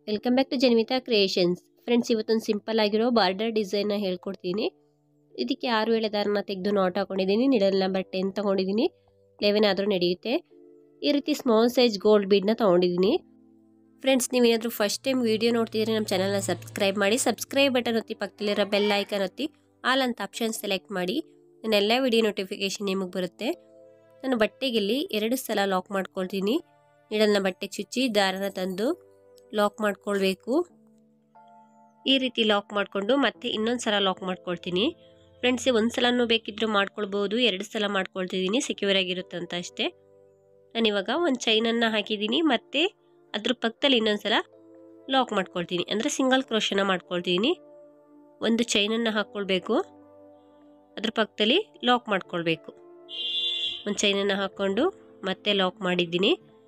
welcome back to Janvita creations friends ಇವತ್ತೊಂದು simple ಆಗಿರೋ border ಡಿಸೈನ್ನ ಹೇಳ್ಕೊಡ್ತೀನಿ ಇದಕ್ಕೆ ಆರು ಎಳೆ ದಾರನ ತೆಗೆದು ನಾಟ್ ಹಾಕೊಂಡಿದ್ದೀನಿ ನಿಡಲ್ ನಂಬರ್ ಟೆನ್ ತೊಗೊಂಡಿದ್ದೀನಿ ಲೆವೆನ್ ಆದರೂ ನಡೆಯುತ್ತೆ ಈ ರೀತಿ ಸ್ಮಾಲ್ ಸೈಜ್ ಗೋಲ್ಡ್ ಬೀಡ್ನ ತೊಗೊಂಡಿದ್ದೀನಿ ಫ್ರೆಂಡ್ಸ್ ನೀವೇನಾದರೂ ಫಸ್ಟ್ ಟೈಮ್ ವೀಡಿಯೋ ನೋಡ್ತಿದ್ರೆ ನಮ್ಮ ಚಾನಲ್ನ ಸಬ್ಸ್ಕ್ರೈಬ್ ಮಾಡಿ ಸಬ್ಸ್ಕ್ರೈಬ್ ಬಟನ್ ಒತ್ತಿ ಪಕ್ಕದಲ್ಲಿರೋ ಬೆಲ್ ಐಕನ್ ಒತ್ತಿ ಆಲ್ ಅಂತ ಆಪ್ಷನ್ ಸೆಲೆಕ್ಟ್ ಮಾಡಿ ನನ್ನೆಲ್ಲ ವಿಡಿಯೋ ನೋಟಿಫಿಕೇಷನ್ ನಿಮಗೆ ಬರುತ್ತೆ ನಾನು ಬಟ್ಟೆಗೆಲ್ಲಿ ಎರಡು ಸಲ ಲಾಕ್ ಮಾಡ್ಕೊಳ್ತೀನಿ ನಿಡಲ್ನ ಬಟ್ಟೆಗೆ ಚುಚ್ಚಿ ದಾರನ ತಂದು ಲಾಕ್ ಮಾಡ್ಕೊಳ್ಬೇಕು ಈ ರೀತಿ ಲಾಕ್ ಮಾಡಿಕೊಂಡು ಮತ್ತೆ ಇನ್ನೊಂದು ಸಲ ಲಾಕ್ ಮಾಡ್ಕೊಳ್ತೀನಿ ಫ್ರೆಂಡ್ಸ್ ಒಂದು ಸಲನೂ ಬೇಕಿದ್ದರೂ ಮಾಡ್ಕೊಳ್ಬೋದು ಎರಡು ಸಲ ಮಾಡ್ಕೊಳ್ತಿದ್ದೀನಿ ಸೆಕ್ಯೂರ್ ಆಗಿರುತ್ತೆ ಅಂತ ಅಷ್ಟೇ ನಾನಿವಾಗ ಒಂದು ಚೈನನ್ನು ಹಾಕಿದ್ದೀನಿ ಮತ್ತು ಅದ್ರ ಪಕ್ಕದಲ್ಲಿ ಇನ್ನೊಂದು ಸಲ ಲಾಕ್ ಮಾಡ್ಕೊಳ್ತೀನಿ ಅಂದರೆ ಸಿಂಗಲ್ ಕ್ರೋಶನ ಮಾಡ್ಕೊಳ್ತೀನಿ ಒಂದು ಚೈನನ್ನು ಹಾಕ್ಕೊಳ್ಬೇಕು ಅದ್ರ ಪಕ್ಕದಲ್ಲಿ ಲಾಕ್ ಮಾಡ್ಕೊಳ್ಬೇಕು ಒಂದು ಚೈನನ್ನು ಹಾಕ್ಕೊಂಡು ಮತ್ತೆ ಲಾಕ್ ಮಾಡಿದ್ದೀನಿ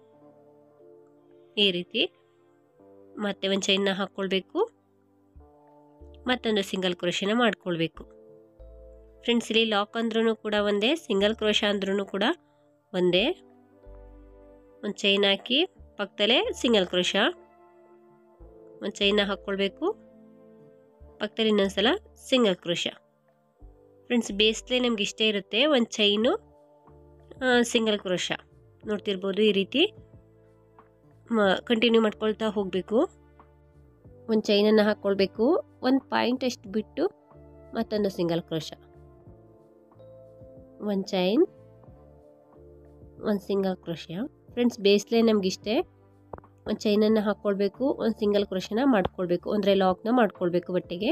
ಈ ರೀತಿ ಮತ್ತೆ ಒಂದು ಚೈನ್ನ ಹಾಕ್ಕೊಳ್ಬೇಕು ಮತ್ತೊಂದು ಸಿಂಗಲ್ ಕ್ರೋಶನ ಮಾಡ್ಕೊಳ್ಬೇಕು ಫ್ರೆಂಡ್ಸ್ ಇಲ್ಲಿ ಲಾಕ್ ಅಂದ್ರೂ ಕೂಡ ಒಂದೇ ಸಿಂಗಲ್ ಕ್ರೋಶ ಅಂದ್ರೂ ಕೂಡ ಒಂದೇ ಒಂದು ಚೈನ್ ಹಾಕಿ ಪಕ್ಕದಲ್ಲೇ ಸಿಂಗಲ್ ಕ್ರೋಶ ಒಂದು ಚೈನ್ನ ಹಾಕ್ಕೊಳ್ಬೇಕು ಪಕ್ಕದಲ್ಲಿ ಇನ್ನೊಂದ್ಸಲ ಸಿಂಗಲ್ ಕ್ರೋಶ ಫ್ರೆಂಡ್ಸ್ ಬೇಸ್ಲೇ ನಮ್ಗೆ ಇಷ್ಟ ಇರುತ್ತೆ ಒಂದು ಚೈನು ಸಿಂಗಲ್ ಕ್ರೋಶ ನೋಡ್ತಿರ್ಬೋದು ಈ ರೀತಿ ಕಂಟಿನ್ಯೂ ಮಾಡ್ಕೊಳ್ತಾ ಹೋಗಬೇಕು ಒಂದು ಚೈನನ್ನು ಹಾಕ್ಕೊಳ್ಬೇಕು ಒಂದು ಪಾಯಿಂಟ್ ಅಷ್ಟು ಬಿಟ್ಟು ಮತ್ತೊಂದು ಸಿಂಗಲ್ ಕ್ರೋಶ ಒಂದು ಚೈನ್ ಒಂದು ಸಿಂಗಲ್ ಕ್ರೋಶ ಫ್ರೆಂಡ್ಸ್ ಬೇಸ್ಲೇ ನಮಗಿಷ್ಟೇ ಒಂದು ಚೈನನ್ನು ಹಾಕ್ಕೊಳ್ಬೇಕು ಒಂದು ಸಿಂಗಲ್ ಕ್ರೋಶನ ಮಾಡ್ಕೊಳ್ಬೇಕು ಅಂದರೆ ಲಾಕ್ನ ಮಾಡ್ಕೊಳ್ಬೇಕು ಬಟ್ಟೆಗೆ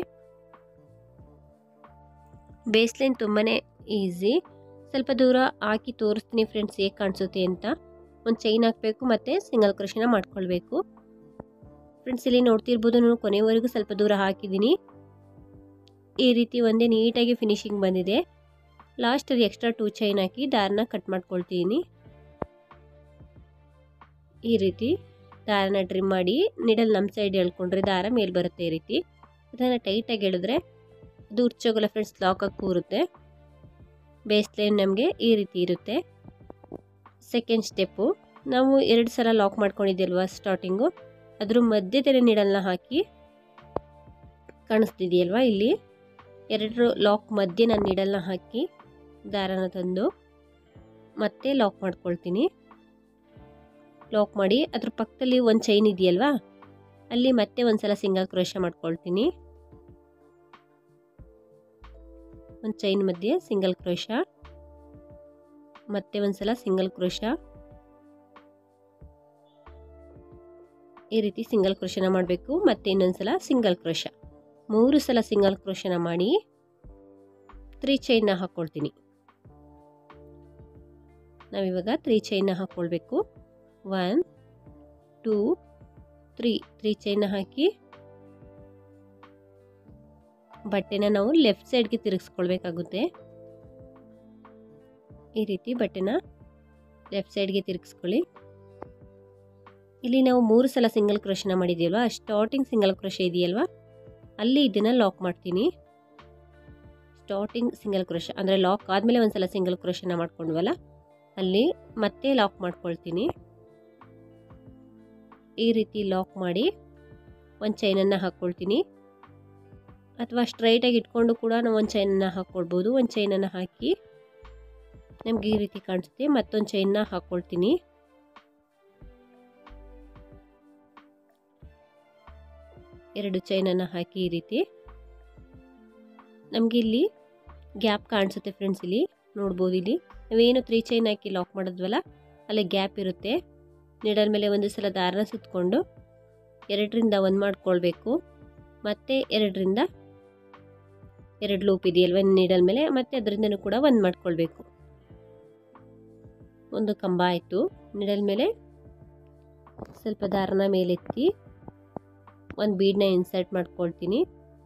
ಬೇಸ್ಲೈನ್ ತುಂಬಾ ಈಸಿ ಸ್ವಲ್ಪ ದೂರ ಹಾಕಿ ತೋರಿಸ್ತೀನಿ ಫ್ರೆಂಡ್ಸ್ ಹೇಗೆ ಕಾಣಿಸುತ್ತೆ ಅಂತ ಒಂದು ಚೈನ್ ಹಾಕಬೇಕು ಮತ್ತು ಸಿಂಗಲ್ ಕ್ರೋಶನ ಮಾಡ್ಕೊಳ್ಬೇಕು ಫ್ರೆಂಡ್ಸ್ ಇಲ್ಲಿ ನೋಡ್ತಿರ್ಬೋದು ನಾನು ಕೊನೆವರೆಗೂ ಸ್ವಲ್ಪ ದೂರ ಹಾಕಿದ್ದೀನಿ ಈ ರೀತಿ ಒಂದೇ ನೀಟಾಗಿ ಫಿನಿಶಿಂಗ್ ಬಂದಿದೆ ಲಾಸ್ಟಲ್ಲಿ ಎಕ್ಸ್ಟ್ರಾ ಟೂ ಚೈನ್ ಹಾಕಿ ದಾರನ ಕಟ್ ಮಾಡ್ಕೊಳ್ತೀನಿ ಈ ರೀತಿ ದಾರನ ಟ್ರಿಮ್ ಮಾಡಿ ನಿಡಲ್ ನಮ್ಮ ಸೈಡ್ ಎಳ್ಕೊಂಡ್ರೆ ದಾರ ಮೇಲೆ ಬರುತ್ತೆ ಈ ರೀತಿ ಅದನ್ನು ಟೈಟಾಗಿ ಎಳೆದ್ರೆ ಅದು ಉರ್ಚೋಗಲ್ಲ ಫ್ರೆಂಡ್ಸ್ ಲಾಕಾಗಿ ಕೂರುತ್ತೆ ಬೇಸ್ ಲೈನ್ ನಮಗೆ ಈ ರೀತಿ ಇರುತ್ತೆ ಸೆಕೆಂಡ್ ಸ್ಟೆಪ್ಪು ನಾವು ಎರಡು ಸಲ ಲಾಕ್ ಮಾಡ್ಕೊಂಡಿದ್ದೀಲ್ವ ಸ್ಟಾರ್ಟಿಂಗು ಅದ್ರ ಮಧ್ಯದಲ್ಲಿ ನೀಡಲ್ನ ಹಾಕಿ ಕಾಣಿಸ್ತಿದೆಯಲ್ವಾ ಇಲ್ಲಿ ಎರಡು ಲಾಕ್ ಮಧ್ಯೆ ನಾನು ನೀಡಲ್ನ ಹಾಕಿ ದಾರನ ತಂದು ಮತ್ತೆ ಲಾಕ್ ಮಾಡ್ಕೊಳ್ತೀನಿ ಲಾಕ್ ಮಾಡಿ ಅದ್ರ ಪಕ್ಕದಲ್ಲಿ ಒಂದು ಚೈನ್ ಇದೆಯಲ್ವಾ ಅಲ್ಲಿ ಮತ್ತೆ ಒಂದು ಸಲ ಸಿಂಗಲ್ ಕ್ರೋಶ ಮಾಡ್ಕೊಳ್ತೀನಿ ಒಂದು ಚೈನ್ ಮಧ್ಯೆ ಸಿಂಗಲ್ ಕ್ರೋಶ ಮತ್ತೆ ಒಂದು ಸಲ ಸಿಂಗಲ್ ಕ್ರೋಶ ಈ ರೀತಿ ಸಿಂಗಲ್ ಕ್ರೋಶನ ಮಾಡಬೇಕು ಮತ್ತೆ ಇನ್ನೊಂದು ಸಲ ಸಿಂಗಲ್ ಕ್ರೋಶ ಮೂರು ಸಲ ಸಿಂಗಲ್ ಕ್ರೋಶನ ಮಾಡಿ ತ್ರೀ ಚೈನ್ನ ಹಾಕ್ಕೊಳ್ತೀನಿ ನಾವಿವಾಗ ತ್ರೀ ಚೈನ್ನ ಹಾಕ್ಕೊಳ್ಬೇಕು ಒನ್ ಟೂ ತ್ರೀ ತ್ರೀ ಚೈನ್ನ ಹಾಕಿ ಬಟ್ಟೆನ ನಾವು ಲೆಫ್ಟ್ ಸೈಡ್ಗೆ ತಿರುಗಿಸ್ಕೊಳ್ಬೇಕಾಗುತ್ತೆ ಈ ರೀತಿ ಬಟ್ಟೆನ ಲೆಫ್ಟ್ ಸೈಡ್ಗೆ ತಿರುಗಿಸ್ಕೊಳ್ಳಿ ಇಲ್ಲಿ ನಾವು ಮೂರು ಸಲ ಸಿಂಗಲ್ ಕ್ರೋಶನ ಮಾಡಿದ್ದೀವಲ್ವ ಸ್ಟಾರ್ಟಿಂಗ್ ಸಿಂಗಲ್ ಕ್ರೋಶ ಇದೆಯಲ್ವಾ ಅಲ್ಲಿ ಇದನ್ನು ಲಾಕ್ ಮಾಡ್ತೀನಿ ಸ್ಟಾರ್ಟಿಂಗ್ ಸಿಂಗಲ್ ಕ್ರೋಶ ಅಂದರೆ ಲಾಕ್ ಆದಮೇಲೆ ಒಂದು ಸಲ ಸಿಂಗಲ್ ಕ್ರೋಶನ ಮಾಡ್ಕೊಂಡ್ವಲ್ಲ ಅಲ್ಲಿ ಮತ್ತೆ ಲಾಕ್ ಮಾಡ್ಕೊಳ್ತೀನಿ ಈ ರೀತಿ ಲಾಕ್ ಮಾಡಿ ಒಂದು ಚೈನನ್ನು ಹಾಕ್ಕೊಳ್ತೀನಿ ಅಥವಾ ಸ್ಟ್ರೈಟಾಗಿ ಇಟ್ಕೊಂಡು ಕೂಡ ನಾವು ಒಂದು ಚೈನನ್ನು ಹಾಕ್ಕೊಳ್ಬೋದು ಒಂದು ಚೈನನ್ನು ಹಾಕಿ ನಮಗೆ ಈ ರೀತಿ ಕಾಣಿಸುತ್ತೆ ಮತ್ತೊಂದು ಚೈನ್ನ ಹಾಕ್ಕೊಳ್ತೀನಿ ಎರಡು ಚೈನನ್ನು ಹಾಕಿ ಈ ರೀತಿ ನಮಗೆ ಇಲ್ಲಿ ಗ್ಯಾಪ್ ಕಾಣಿಸುತ್ತೆ ಫ್ರೆಂಡ್ಸ್ ಇಲ್ಲಿ ನೋಡ್ಬೋದು ಇಲ್ಲಿ ನಾವೇನು ತ್ರೀ ಚೈನ್ ಹಾಕಿ ಲಾಕ್ ಮಾಡಿದ್ವಲ್ಲ ಅಲ್ಲಿ ಗ್ಯಾಪ್ ಇರುತ್ತೆ ನೀಡಲ್ ಮೇಲೆ ಒಂದು ಸಲ ದಾರನ ಸುತ್ತಕೊಂಡು ಎರಡರಿಂದ ಒಂದು ಮಾಡ್ಕೊಳ್ಬೇಕು ಮತ್ತು ಎರಡರಿಂದ ಎರಡು ಲೂಪ್ ಇದೆಯಲ್ವ ನೀಡಲ್ ಮೇಲೆ ಮತ್ತು ಅದರಿಂದನೂ ಕೂಡ ಒಂದು ಮಾಡ್ಕೊಳ್ಬೇಕು ಒಂದು ಕಂಬ ಆಯಿತು ನೀಡಲ್ ಮೇಲೆ ಸ್ವಲ್ಪ ದಾರನ ಮೇಲೆತ್ತಿ ಒಂದು ಬೀಡನ್ನ ಇನ್ಸರ್ಟ್ ಮಾಡ್ಕೊಳ್ತೀನಿ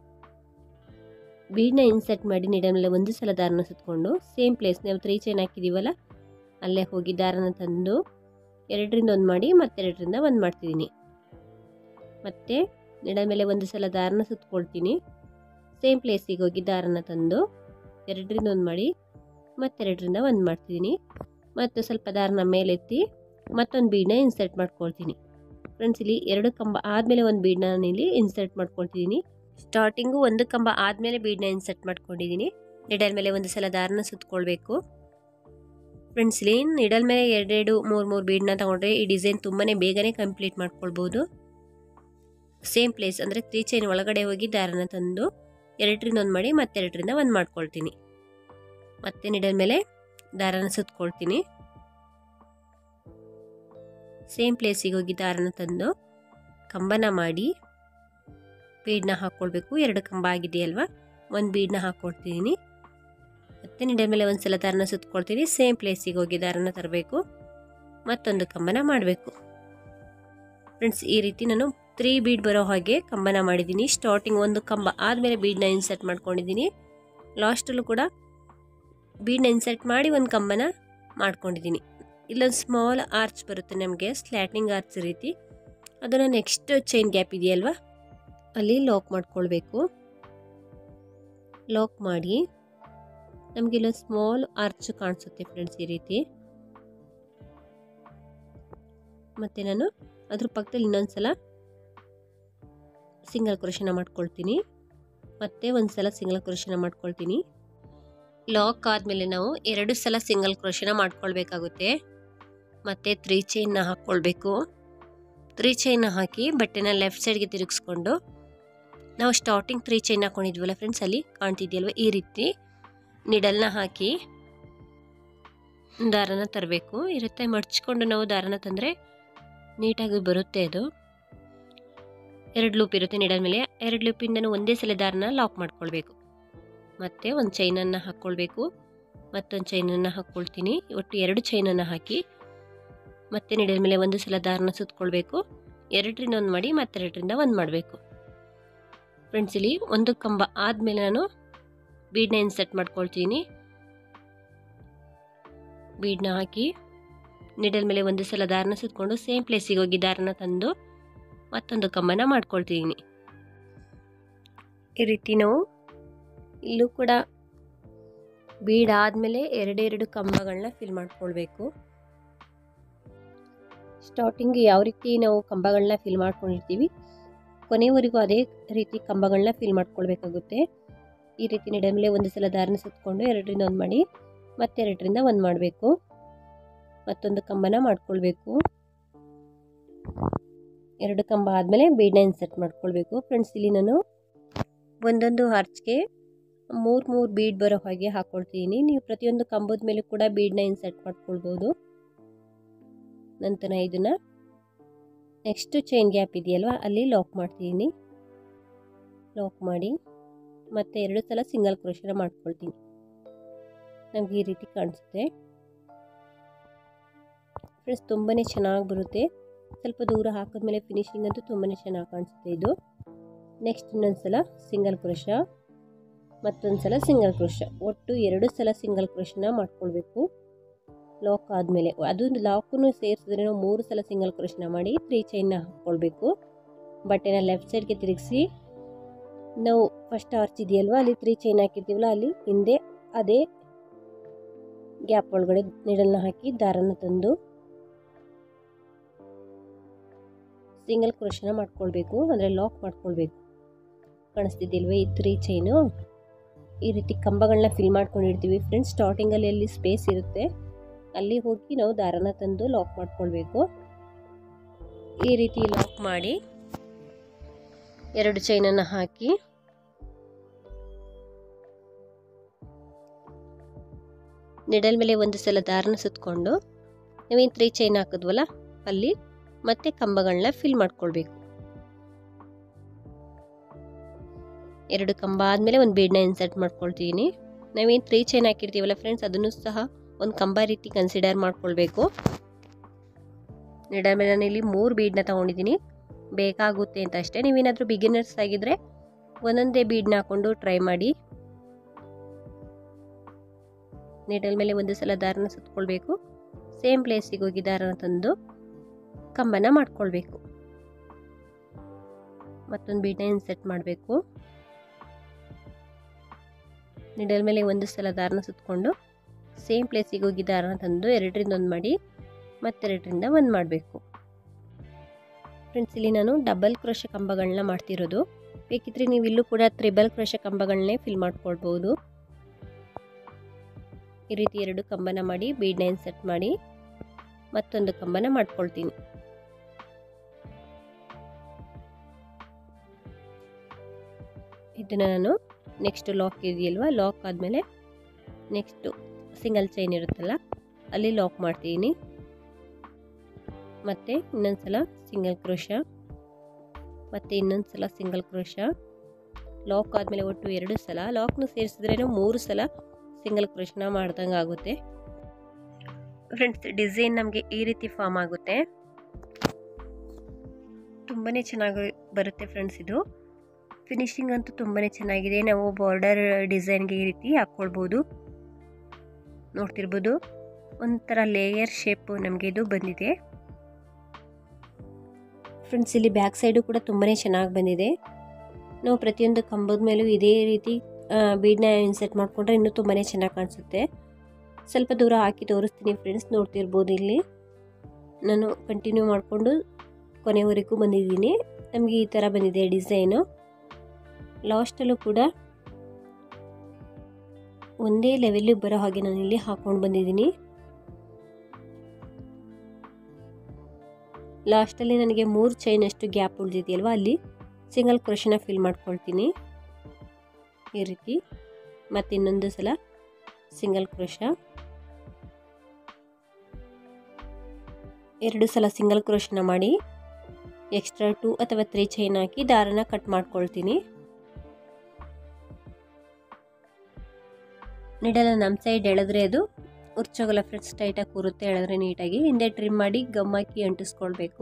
ಬೀಡನ್ನ ಇನ್ಸರ್ಟ್ ಮಾಡಿ ನೀಡಲ್ ಮೇಲೆ ಒಂದು ಸಲ ದಾರನ ಸುತ್ತಕೊಂಡು ಸೇಮ್ ಪ್ಲೇಸ್ ನಾವು ತ್ರೀ ಚೈನ್ ಹಾಕಿದ್ದೀವಲ್ಲ ಅಲ್ಲೇ ಹೋಗಿ ದಾರನ ತಂದು ಎರಡರಿಂದ ಒಂದು ಮಾಡಿ ಮತ್ತೆರಡರಿಂದ ಒಂದು ಮಾಡ್ತಿದ್ದೀನಿ ಮತ್ತು ನೆಡ ಮೇಲೆ ಒಂದು ಸಲ ದಾರನ ಸುತ್ಕೊಳ್ತೀನಿ ಸೇಮ್ ಪ್ಲೇಸಿಗೆ ಹೋಗಿ ದಾರನ ತಂದು ಎರಡರಿಂದ ಒಂದು ಮಾಡಿ ಮತ್ತೆರಡರಿಂದ ಒಂದು ಮಾಡ್ತಿದ್ದೀನಿ ಮತ್ತು ಸ್ವಲ್ಪ ದಾರನ ಮೇಲೆತ್ತಿ ಮತ್ತೊಂದು ಬೀಡನ್ನ ಇನ್ಸರ್ಟ್ ಮಾಡ್ಕೊಳ್ತೀನಿ ಫ್ರೆಂಡ್ಸ್ ಇಲ್ಲಿ ಎರಡು ಕಂಬ ಆದಮೇಲೆ ಒಂದು ಬೀಡನ್ನ ನಾನು ಇಲ್ಲಿ ಇನ್ಸರ್ಟ್ ಮಾಡ್ಕೊಳ್ತಿದ್ದೀನಿ ಸ್ಟಾರ್ಟಿಂಗು ಒಂದು ಕಂಬ ಆದಮೇಲೆ ಬೀಡನ್ನ ಇನ್ಸರ್ಟ್ ಮಾಡ್ಕೊಂಡಿದ್ದೀನಿ ನಿಡಲ್ ಮೇಲೆ ಒಂದು ಸಲ ದಾರನ ಸುತ್ಕೊಳ್ಬೇಕು ಫ್ರೆಂಡ್ಸ್ ಇಲ್ಲಿ ನಿಡಲ್ ಮೇಲೆ ಎರಡೆರಡು ಮೂರು ಮೂರು ಬೀಡನ್ನ ತಗೊಂಡ್ರೆ ಈ ಡಿಸೈನ್ ತುಂಬಾ ಬೇಗನೆ ಕಂಪ್ಲೀಟ್ ಮಾಡ್ಕೊಳ್ಬೋದು ಸೇಮ್ ಪ್ಲೇಸ್ ಅಂದರೆ ತ್ರೀ ಚೈನ್ ಒಳಗಡೆ ಹೋಗಿ ದಾರನ ತಂದು ಎರಡರಿಂದ ಒಂದು ಮಾಡಿ ಮತ್ತೆರಡರಿಂದ ಒಂದು ಮಾಡ್ಕೊಳ್ತೀನಿ ಮತ್ತೆ ನಿಡಲ್ ಮೇಲೆ ದಾರನ ಸುತ್ಕೊಳ್ತೀನಿ ಸೇಮ್ ಪ್ಲೇಸಿಗೆ ಹೋಗಿ ದಾರನ ತಂದು ಕಂಬನ ಮಾಡಿ ಬೀಡನ್ನ ಹಾಕ್ಕೊಳ್ಬೇಕು ಎರಡು ಕಂಬ ಆಗಿದೆಯಲ್ವಾ ಒಂದು ಬೀಡನ್ನ ಹಾಕ್ಕೊಳ್ತಿದ್ದೀನಿ ಮತ್ತೆ ನಿಡಲ್ ಮೇಲೆ ಒಂದು ಸಲ ದಾರನ ಸುತ್ಕೊಳ್ತೀನಿ ಸೇಮ್ ಪ್ಲೇಸಿಗೆ ಹೋಗಿ ದಾರನ ತರಬೇಕು ಮತ್ತೊಂದು ಕಂಬನ ಮಾಡಬೇಕು ಫ್ರೆಂಡ್ಸ್ ಈ ರೀತಿ ನಾನು ತ್ರೀ ಬೀಡ್ ಬರೋ ಹಾಗೆ ಕಂಬನ ಮಾಡಿದ್ದೀನಿ ಸ್ಟಾರ್ಟಿಂಗ್ ಒಂದು ಕಂಬ ಆದಮೇಲೆ ಬೀಡನ್ನ ಇನ್ಸರ್ಟ್ ಮಾಡ್ಕೊಂಡಿದ್ದೀನಿ ಲಾಸ್ಟಲ್ಲೂ ಕೂಡ ಬೀಡನ್ನ ಇನ್ಸರ್ಟ್ ಮಾಡಿ ಒಂದು ಕಂಬನ ಮಾಡ್ಕೊಂಡಿದ್ದೀನಿ ಇಲ್ಲೊಂದು ಸ್ಮಾಲ್ ಆರ್ಚ್ ಬರುತ್ತೆ ನಮಗೆ ಸ್ಲ್ಯಾಟ್ನಿಂಗ್ ಆರ್ಚ್ ರೀತಿ ಅದನ್ನು ನೆಕ್ಸ್ಟ್ ಚೈನ್ ಗ್ಯಾಪ್ ಇದೆಯಲ್ವಾ ಅಲ್ಲಿ ಲಾಕ್ ಮಾಡ್ಕೊಳ್ಬೇಕು ಲಾಕ್ ಮಾಡಿ ನಮಗೆ ಇಲ್ಲೊಂದು ಸ್ಮಾಲ್ ಆರ್ಚ್ ಕಾಣಿಸುತ್ತೆ ಫ್ರೆಂಡ್ಸ್ ಈ ರೀತಿ ಮತ್ತು ನಾನು ಅದ್ರ ಪಕ್ಕದಲ್ಲಿ ಇನ್ನೊಂದು ಸಲ ಸಿಂಗಲ್ ಕ್ರೋಶನ ಮಾಡ್ಕೊಳ್ತೀನಿ ಮತ್ತೆ ಒಂದು ಸಲ ಸಿಂಗಲ್ ಕ್ರೋಶನ ಮಾಡ್ಕೊಳ್ತೀನಿ ಲಾಕ್ ಆದಮೇಲೆ ನಾವು ಎರಡು ಸಲ ಸಿಂಗಲ್ ಕ್ರೋಶನ ಮಾಡ್ಕೊಳ್ಬೇಕಾಗುತ್ತೆ ಮತ್ತು ತ್ರೀ ಚೈನ್ನ ಹಾಕ್ಕೊಳ್ಬೇಕು ತ್ರೀ ಚೈನ್ನ ಹಾಕಿ ಬಟ್ಟೆನ ಲೆಫ್ಟ್ ಸೈಡ್ಗೆ ತಿರುಗಿಸ್ಕೊಂಡು ನಾವು ಸ್ಟಾರ್ಟಿಂಗ್ ತ್ರೀ ಚೈನ್ ಹಾಕೊಂಡಿದ್ವಲ್ಲ ಫ್ರೆಂಡ್ಸ್ ಅಲ್ಲಿ ಕಾಣ್ತಿದ್ಯಲ್ವ ಈ ರೀತಿ ನಿಡಲ್ನ ಹಾಕಿ ದಾರನ ತರಬೇಕು ಇರುತ್ತೆ ಮಡ್ಚ್ಕೊಂಡು ನಾವು ದಾರನ ತಂದರೆ ನೀಟಾಗಿ ಬರುತ್ತೆ ಅದು ಎರಡು ಲೂಪ್ ಇರುತ್ತೆ ನಿಡಲ್ ಮೇಲೆ ಎರಡು ಲೂಪಿಂದ ಒಂದೇ ಸಲ ದಾರನ ಲಾಕ್ ಮಾಡ್ಕೊಳ್ಬೇಕು ಮತ್ತು ಒಂದು ಚೈನನ್ನು ಹಾಕ್ಕೊಳ್ಬೇಕು ಮತ್ತೊಂದು ಚೈನನ್ನು ಹಾಕ್ಕೊಳ್ತೀನಿ ಒಟ್ಟು ಎರಡು ಚೈನನ್ನು ಹಾಕಿ ಮತ್ತೆ ನಿಡಲ್ ಮೇಲೆ ಒಂದು ಸಲ ದಾರನ ಸುತ್ಕೊಳ್ಬೇಕು ಎರಡರಿಂದ ಒಂದು ಮಾಡಿ ಮತ್ತೆರಡರಿಂದ ಒಂದು ಮಾಡಬೇಕು ಫ್ರೆಂಡ್ಸ್ ಇಲ್ಲಿ ಒಂದು ಕಂಬ ಆದಮೇಲೆ ನಾನು ಬೀಡನ್ನ ಇನ್ಸರ್ಟ್ ಮಾಡ್ಕೊಳ್ತೀನಿ ಬೀಡನ್ನ ಹಾಕಿ ನಿಡಲ್ ಮೇಲೆ ಒಂದು ಸಲ ದಾರನ ಸುತ್ಕೊಂಡು ಸೇಮ್ ಪ್ಲೇಸಿಗೆ ಹೋಗಿ ದಾರನ ತಂದು ಮತ್ತೊಂದು ಕಂಬನ ಮಾಡ್ಕೊಳ್ತೀನಿ ಈ ರೀತಿ ನಾವು ಇಲ್ಲೂ ಕೂಡ ಬೀಡ್ ಆದಮೇಲೆ ಎರಡೆರಡು ಕಂಬಗಳನ್ನ ಫಿಲ್ ಮಾಡ್ಕೊಳ್ಬೇಕು ಸ್ಟಾರ್ಟಿಂಗ್ ಯಾವ ರೀತಿ ನಾವು ಕಂಬಗಳನ್ನ ಫಿಲ್ ಮಾಡ್ಕೊಂಡಿರ್ತೀವಿ ಕೊನೆವರೆಗೂ ಅದೇ ರೀತಿ ಕಂಬಗಳನ್ನ ಫಿಲ್ ಮಾಡ್ಕೊಳ್ಬೇಕಾಗುತ್ತೆ ಈ ರೀತಿ ನಡೆ ಮೇಲೆ ಒಂದು ಸಲ ದಾರನ ಸುತ್ಕೊಂಡು ಎರಡರಿಂದ ಒಂದು ಮಾಡಿ ಮತ್ತೆರಡರಿಂದ ಒಂದು ಮಾಡಬೇಕು ಮತ್ತೊಂದು ಕಂಬನ ಮಾಡ್ಕೊಳ್ಬೇಕು ಎರಡು ಕಂಬ ಆದಮೇಲೆ ಬೀಡನ್ನ ಇನ್ಸರ್ಟ್ ಮಾಡ್ಕೊಳ್ಬೇಕು ಫ್ರೆಂಡ್ಸ್ ಇಲ್ಲಿ ನಾನು ಒಂದೊಂದು ಹಾರ್ಚ್ಗೆ ಮೂರು ಮೂರು ಬೀಡ್ ಬರೋ ಹಾಗೆ ಹಾಕ್ಕೊಳ್ತೀನಿ ನೀವು ಪ್ರತಿಯೊಂದು ಕಂಬದ ಮೇಲೆ ಕೂಡ ಬೀಡನ್ನ ಇನ್ಸರ್ಟ್ ಮಾಡ್ಕೊಳ್ಬೋದು ನಂತರ ಇದನ್ನು ನೆಕ್ಸ್ಟ್ ಚೈನ್ ಗ್ಯಾಪ್ ಇದೆಯಲ್ವ ಅಲ್ಲಿ ಲಾಕ್ ಮಾಡ್ತೀನಿ ಲಾಕ್ ಮಾಡಿ ಮತ್ತೆ ಎರಡು ಸಲ ಸಿಂಗಲ್ ಕ್ರೋಶನ ಮಾಡ್ಕೊಳ್ತೀನಿ ನಮಗೆ ಈ ರೀತಿ ಕಾಣಿಸುತ್ತೆ ಫ್ರೆಂಡ್ಸ್ ತುಂಬಾ ಚೆನ್ನಾಗಿ ಬರುತ್ತೆ ಸ್ವಲ್ಪ ದೂರ ಹಾಕಿದ್ಮೇಲೆ ಫಿನಿಶಿಂಗ್ ಅಂತೂ ತುಂಬಾ ಚೆನ್ನಾಗಿ ಕಾಣಿಸುತ್ತೆ ಇದು ನೆಕ್ಸ್ಟ್ ಇನ್ನೊಂದು ಸಲ ಸಿಂಗಲ್ ಕ್ರೋಶ ಮತ್ತೊಂದು ಸಲ ಸಿಂಗಲ್ ಕ್ರೋಶ ಒಟ್ಟು ಎರಡು ಸಲ ಸಿಂಗಲ್ ಕ್ರೋಶನ ಮಾಡ್ಕೊಳ್ಬೇಕು ಲಾಕ್ ಆದಮೇಲೆ ಅದು ಲಾಕನ್ನು ಸೇರಿಸಿದ್ರೆ ನಾವು ಮೂರು ಸಲ ಸಿಂಗಲ್ ಕ್ರೋಶನ ಮಾಡಿ ತ್ರೀ ಚೈನ್ನ ಹಾಕ್ಕೊಳ್ಬೇಕು ಬಟ್ಟೆನ ಲೆಫ್ಟ್ ಸೈಡ್ಗೆ ತಿರುಗಿಸಿ ನಾವು ಫಸ್ಟ್ ಆರ್ಚ್ ಇದೆಯಲ್ವ ಅಲ್ಲಿ ತ್ರೀ ಚೈನ್ ಹಾಕಿರ್ತೀವಲ್ಲ ಅಲ್ಲಿ ಹಿಂದೆ ಅದೇ ಗ್ಯಾಪ್ ಒಳಗಡೆ ನಿಡಲ್ನ ಹಾಕಿ ದಾರನ ತಂದು ಸಿಂಗಲ್ ಕ್ರೋಶನ ಮಾಡ್ಕೊಳ್ಬೇಕು ಅಂದರೆ ಲಾಕ್ ಮಾಡ್ಕೊಳ್ಬೇಕು ಕಾಣಿಸ್ತಿದ್ದಿಲ್ವ ಈ ತ್ರೀ ಚೈನು ಈ ರೀತಿ ಕಂಬಗಳನ್ನ ಫಿಲ್ ಮಾಡ್ಕೊಂಡಿರ್ತೀವಿ ಫ್ರೆಂಡ್ಸ್ ಸ್ಟಾರ್ಟಿಂಗಲ್ಲಿ ಎಲ್ಲಿ ಸ್ಪೇಸ್ ಇರುತ್ತೆ ಅಲ್ಲಿ ಹೋಗಿ ನಾವು ದಾರನ ತಂದು ಲಾಕ್ ಮಾಡ್ಕೊಳ್ಬೇಕು ಈ ರೀತಿ ಲಾಕ್ ಮಾಡಿ ಎರಡು ಚೈನನ್ನು ಹಾಕಿ ನಿಡಲ್ ಮೇಲೆ ಒಂದು ಸಲ ದಾರನ ಸುತ್ಕೊಂಡು ನಾವೇನು ತ್ರೀ ಚೈನ್ ಹಾಕಿದ್ವಲ್ಲ ಅಲ್ಲಿ ಮತ್ತೆ ಕಂಬಗಳನ್ನ ಫಿಲ್ ಮಾಡ್ಕೊಳ್ಬೇಕು ಎರಡು ಕಂಬ ಆದಮೇಲೆ ಒಂದು ಬೀಡನ್ನ ಇನ್ಸರ್ಟ್ ಮಾಡ್ಕೊಳ್ತೀನಿ ನಾವೇನು ತ್ರೀ ಚೈನ್ ಹಾಕಿರ್ತೀವಲ್ಲ ಫ್ರೆಂಡ್ಸ್ ಅದನ್ನು ಸಹ ಒಂದು ಕಂಬ ರೀತಿ ಕನ್ಸಿಡರ್ ಮಾಡ್ಕೊಳ್ಬೇಕು ನಿಡಲ್ ಮೇಲೆ ನಾನು ಇಲ್ಲಿ ಮೂರು ಬೀಡನ್ನ ತೊಗೊಂಡಿದ್ದೀನಿ ಬೇಕಾಗುತ್ತೆ ಅಂತ ಅಷ್ಟೇ ನೀವೇನಾದರೂ ಬಿಗಿನರ್ಸ್ ಆಗಿದ್ದರೆ ಒಂದೊಂದೇ ಬೀಡನ್ನ ಹಾಕ್ಕೊಂಡು ಟ್ರೈ ಮಾಡಿ ನೀಡಲ್ ಮೇಲೆ ಒಂದು ಸಲ ದಾರನ ಸುತ್ಕೊಳ್ಬೇಕು ಸೇಮ್ ಪ್ಲೇಸಿಗೆ ಹೋಗಿ ದಾರನ ತಂದು ಕಂಬನ ಮಾಡ್ಕೊಳ್ಬೇಕು ಮತ್ತೊಂದು ಬೀಡನ್ನ ಇನ್ಸೆಟ್ ಮಾಡಬೇಕು ನಿಡಲ್ ಮೇಲೆ ಒಂದು ಸಲ ದಾರನ ಸುತ್ಕೊಂಡು ಸೇಮ್ ಪ್ಲೇಸಿಗೆ ಹೋಗಿ ದಾರನ ತಂದು ಎರಡರಿಂದ ಒಂದು ಮಾಡಿ ಮತ್ತೆರಡರಿಂದ ಒಂದು ಮಾಡಬೇಕು ಫ್ರೆಂಡ್ಸ್ ಇಲ್ಲಿ ನಾನು ಡಬಲ್ ಕ್ರೋಶ ಕಂಬಗಳನ್ನ ಮಾಡ್ತಿರೋದು ಬೇಕಿದ್ರೆ ನೀವು ಇಲ್ಲೂ ಕೂಡ ತ್ರಿಬಲ್ ಕ್ರೋಶ ಕಂಬಗಳನ್ನೇ ಫಿಲ್ ಮಾಡ್ಕೊಳ್ಬೋದು ಈ ರೀತಿ ಎರಡು ಕಂಬನ ಮಾಡಿ ಬೀಡ್ನ ಇನ್ಸೆಟ್ ಮಾಡಿ ಮತ್ತೊಂದು ಕಂಬನ ಮಾಡ್ಕೊಳ್ತೀನಿ ಇದನ್ನು ನಾನು ನೆಕ್ಸ್ಟ್ ಲಾಕ್ ಇದೆಯಲ್ವ ಲಾಕ್ ಆದಮೇಲೆ ನೆಕ್ಸ್ಟು ಸಿಂಗಲ್ ಚೈನ್ ಇರುತ್ತಲ್ಲ ಅಲ್ಲಿ ಲಾಕ್ ಮಾಡ್ತೀನಿ ಮತ್ತು ಇನ್ನೊಂದು ಸಲ ಸಿಂಗಲ್ ಕ್ರೋಶ ಮತ್ತು ಇನ್ನೊಂದು ಸಲ ಸಿಂಗಲ್ ಕ್ರೋಶ ಲಾಕ್ ಆದಮೇಲೆ ಒಟ್ಟು ಎರಡು ಸಲ ಲಾಕ್ನ ಸೇರಿಸಿದ್ರೇನು ಮೂರು ಸಲ ಸಿಂಗಲ್ ಕ್ರೋಶನ ಮಾಡ್ದಂಗೆ ಆಗುತ್ತೆ ಫ್ರೆಂಡ್ಸ್ ಡಿಸೈನ್ ನಮಗೆ ಈ ರೀತಿ ಫಾರ್ಮ್ ಆಗುತ್ತೆ ತುಂಬಾ ಚೆನ್ನಾಗಿ ಬರುತ್ತೆ ಫ್ರೆಂಡ್ಸ್ ಇದು ಫಿನಿಶಿಂಗ್ ಅಂತೂ ತುಂಬಾ ಚೆನ್ನಾಗಿದೆ ನಾವು ಬಾರ್ಡರ್ ಡಿಸೈನ್ಗೆ ಈ ರೀತಿ ಹಾಕ್ಕೊಳ್ಬೋದು ನೋಡ್ತಿರ್ಬೋದು ಒಂಥರ ಲೇಯರ್ ಶೇಪು ನಮಗೆ ಇದು ಬಂದಿದೆ ಫ್ರೆಂಡ್ಸ್ ಇಲ್ಲಿ ಬ್ಯಾಕ್ ಸೈಡು ಕೂಡ ತುಂಬಾ ಚೆನ್ನಾಗಿ ಬಂದಿದೆ ನಾವು ಪ್ರತಿಯೊಂದು ಕಂಬದ ಮೇಲೂ ಇದೇ ರೀತಿ ಬೀಡನ್ನ ಇನ್ಸೆಟ್ ಮಾಡಿಕೊಂಡ್ರೆ ಇನ್ನೂ ತುಂಬಾ ಚೆನ್ನಾಗಿ ಕಾಣಿಸುತ್ತೆ ಸ್ವಲ್ಪ ದೂರ ಹಾಕಿ ತೋರಿಸ್ತೀನಿ ಫ್ರೆಂಡ್ಸ್ ನೋಡ್ತಿರ್ಬೋದು ಇಲ್ಲಿ ನಾನು ಕಂಟಿನ್ಯೂ ಮಾಡಿಕೊಂಡು ಕೊನೆವರೆಗೂ ಬಂದಿದ್ದೀನಿ ನಮಗೆ ಈ ಥರ ಬಂದಿದೆ ಡಿಸೈನು ಲಾಸ್ಟಲ್ಲೂ ಕೂಡ ಒಂದೇ ಲೆವೆಲ್ಲಿಗೆ ಬರೋ ಹಾಗೆ ನಾನು ಇಲ್ಲಿ ಹಾಕೊಂಡು ಬಂದಿದ್ದೀನಿ ಲಾಸ್ಟಲ್ಲಿ ನನಗೆ ಮೂರು ಚೈನಷ್ಟು ಗ್ಯಾಪ್ ಉಳಿದಿದೆಯಲ್ವ ಅಲ್ಲಿ ಸಿಂಗಲ್ ಕ್ರೋಶನ ಫಿಲ್ ಮಾಡ್ಕೊಳ್ತೀನಿ ಈ ರೀತಿ ಮತ್ತು ಇನ್ನೊಂದು ಸಲ ಸಿಂಗಲ್ ಕ್ರೋಶ ಎರಡು ಸಲ ಸಿಂಗಲ್ ಕ್ರೋಶನ ಮಾಡಿ ಎಕ್ಸ್ಟ್ರಾ ಟೂ ಅಥವಾ ತ್ರೀ ಚೈನ್ ಹಾಕಿ ದಾರನ ಕಟ್ ಮಾಡ್ಕೊಳ್ತೀನಿ ನಿಡಲ ನಮ್ಮ ಸೈಡ್ ಎಳೆದ್ರೆ ಅದು ಉರ್ಚೋಗಲ್ಲ ಫ್ರೆಂಡ್ಸ್ ಟೈಟಾಗಿ ಕೂರುತ್ತೆ ಎಳೆದ್ರೆ ನೀಟಾಗಿ ಹಿಂದೆ ಟ್ರಿಮ್ ಮಾಡಿ ಗಮ್ ಹಾಕಿ ಅಂಟಿಸ್ಕೊಳ್ಬೇಕು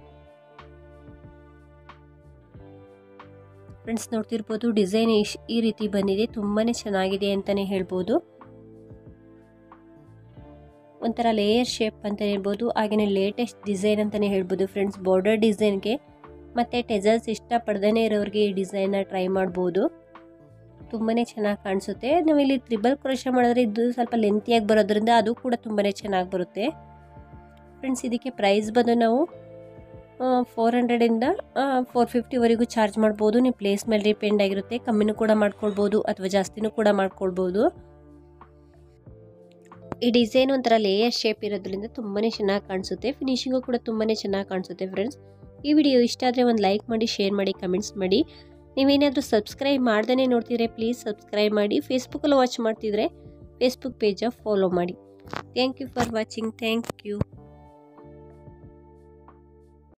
ಫ್ರೆಂಡ್ಸ್ ನೋಡ್ತಿರ್ಬೋದು ಡಿಸೈನ್ ಇಶ್ ಈ ರೀತಿ ಬಂದಿದೆ ತುಂಬಾ ಚೆನ್ನಾಗಿದೆ ಅಂತಲೇ ಹೇಳ್ಬೋದು ಒಂಥರ ಲೇಯರ್ ಶೇಪ್ ಅಂತ ಹೇಳ್ಬೋದು ಹಾಗೆಯೇ ಲೇಟೆಸ್ಟ್ ಡಿಸೈನ್ ಅಂತಲೇ ಹೇಳ್ಬೋದು ಫ್ರೆಂಡ್ಸ್ ಬಾರ್ಡರ್ ಡಿಸೈನ್ಗೆ ಮತ್ತು ಟೆಜಲ್ಸ್ ಇಷ್ಟಪಡ್ದೇ ಇರೋರಿಗೆ ಈ ಡಿಸೈನ್ನ ಟ್ರೈ ಮಾಡ್ಬೋದು ತುಂಬಾ ಚೆನ್ನಾಗಿ ಕಾಣಿಸುತ್ತೆ ನಾವಿಲ್ಲಿ ತ್ರಿಬಲ್ ಕ್ರೋಶ ಮಾಡಿದ್ರೆ ಇದು ಸ್ವಲ್ಪ ಲೆಂತಿಯಾಗಿ ಬರೋದ್ರಿಂದ ಅದು ಕೂಡ ತುಂಬಾ ಚೆನ್ನಾಗಿ ಬರುತ್ತೆ ಫ್ರೆಂಡ್ಸ್ ಇದಕ್ಕೆ ಪ್ರೈಸ್ ಬಂದು ನಾವು ಫೋರ್ ಹಂಡ್ರೆಡಿಂದ ಫೋರ್ ಫಿಫ್ಟಿವರೆಗೂ ಚಾರ್ಜ್ ಮಾಡ್ಬೋದು ನೀವು ಪ್ಲೇಸ್ ಮೇಲೆ ಡಿಪೆಂಡ್ ಆಗಿರುತ್ತೆ ಕಮ್ಮಿನೂ ಕೂಡ ಮಾಡ್ಕೊಳ್ಬೋದು ಅಥವಾ ಜಾಸ್ತಿನೂ ಕೂಡ ಮಾಡ್ಕೊಳ್ಬೋದು ಈ ಡಿಸೈನ್ ಒಂಥರ ಲೇಯರ್ ಶೇಪ್ ಇರೋದ್ರಿಂದ ತುಂಬಾ ಚೆನ್ನಾಗಿ ಕಾಣಿಸುತ್ತೆ ಫಿನಿಶಿಂಗು ಕೂಡ ತುಂಬಾ ಚೆನ್ನಾಗಿ ಕಾಣಿಸುತ್ತೆ ಫ್ರೆಂಡ್ಸ್ ಈ ವಿಡಿಯೋ ಇಷ್ಟ ಆದರೆ ಒಂದು ಲೈಕ್ ಮಾಡಿ ಶೇರ್ ಮಾಡಿ ಕಮೆಂಟ್ಸ್ ಮಾಡಿ ನೀವೇನಾದರೂ ಸಬ್ಸ್ಕ್ರೈಬ್ ಮಾಡ್ದೇ ನೋಡ್ತಿದ್ರೆ ಪ್ಲೀಸ್ ಸಬ್ಸ್ಕ್ರೈಬ್ ಮಾಡಿ ಫೇಸ್ಬುಕ್ಕಲ್ಲಿ ವಾಚ್ ಮಾಡ್ತಿದ್ರೆ ಫೇಸ್ಬುಕ್ ಪೇಜ ಫಾಲೋ ಮಾಡಿ thank you for watching thank you